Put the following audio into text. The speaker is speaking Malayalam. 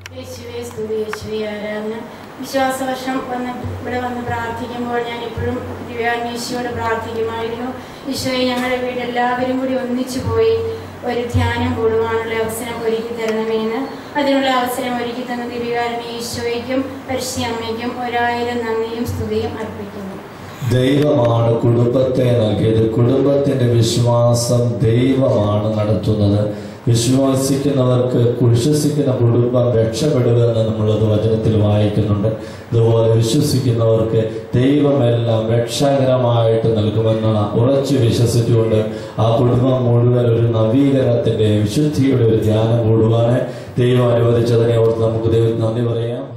യേശുവെ സ്തുതി യേശുവെ ആരാധന വിശ്വാസവർഷം വന്ന് ഇവിടെ വന്ന് പ്രാർത്ഥിക്കുമ്പോൾ ഞാൻ എപ്പോഴും ദിവ്യാന്വേഷിയോട് പ്രാർത്ഥിക്കുമായിരുന്നു ഈശോയെ ഞങ്ങളുടെ വീട് എല്ലാവരും കൂടി ഒന്നിച്ചു പോയി ഒരു ധ്യാനം കൂടുവാനുള്ള അവസരം ഒരുക്കി തരണമെന്ന് അതിനുള്ള അവസരം ഒരുക്കി തന്ന ദിവ്യകാരണ ഈശോയ്ക്കും പരിശി അമ്മയ്ക്കും ഒരായിരം നന്ദിയും സ്തുതിയും അർപ്പിക്കുന്നു ദൈവമാണ് കുടുംബത്തെ നൽകിയത് കുടുംബത്തിന്റെ വിശ്വാസം ദൈവമാണ് നടത്തുന്നത് വിശ്വസിക്കുന്നവർക്ക് വിശ്വസിക്കുന്ന കുടുംബം രക്ഷപ്പെടുമെന്ന് നമ്മളത് വചനത്തിൽ വായിക്കുന്നുണ്ട് അതുപോലെ വിശ്വസിക്കുന്നവർക്ക് ദൈവമെല്ലാം രക്ഷാകരമായിട്ട് നൽകുമെന്നാണ് ഉറച്ചു വിശ്വസിച്ചുകൊണ്ട് ആ കുടുംബം മുഴുവൻ ഒരു നവീകരണത്തിന്റെ വിശുദ്ധിയുടെ ഒരു ധ്യാനം കൂടുവാന് ദൈവം അനുവദിച്ചതിനെ ഓർത്ത് നമുക്ക് ദൈവത്തിന് നന്ദി പറയാം